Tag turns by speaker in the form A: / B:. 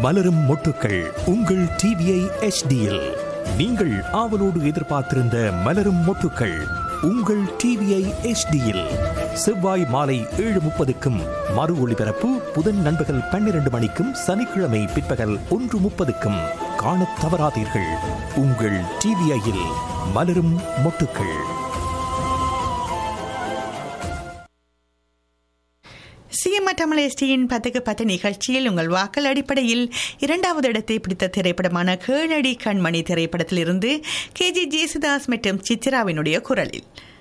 A: மலரும் மொட்டுக்கள் உங்கள் டிவிஐ எச்டியில் நீங்கள் ஆவலோடு எதிர்பார்த்திருந்த மலரும் மொட்டுக்கள் உங்கள் டிவிஐ எச்டியில் செவ்வாய் மாலை ஏழு முப்பதுக்கும் மறு ஒளிபரப்பு புதன் நண்பகல் பன்னிரண்டு மணிக்கும் சனிக்கிழமை பிற்பகல் ஒன்று முப்பதுக்கும் காணத் தவறாதீர்கள் உங்கள் டிவிஐயில் மலரும் மொட்டுக்கள்
B: சிஎம்ஆர் தமிழ் எஸ்டியின் பத்துக்கு பத்து நிகழ்ச்சியில் உங்கள் வாக்கள் அடிப்படையில் இரண்டாவது இடத்தை பிடித்த திரைப்படமான கேளடி கண்மணி திரைப்படத்திலிருந்து கே ஜி ஜேசுதாஸ் மற்றும் சித்ராவினுடைய குரலில்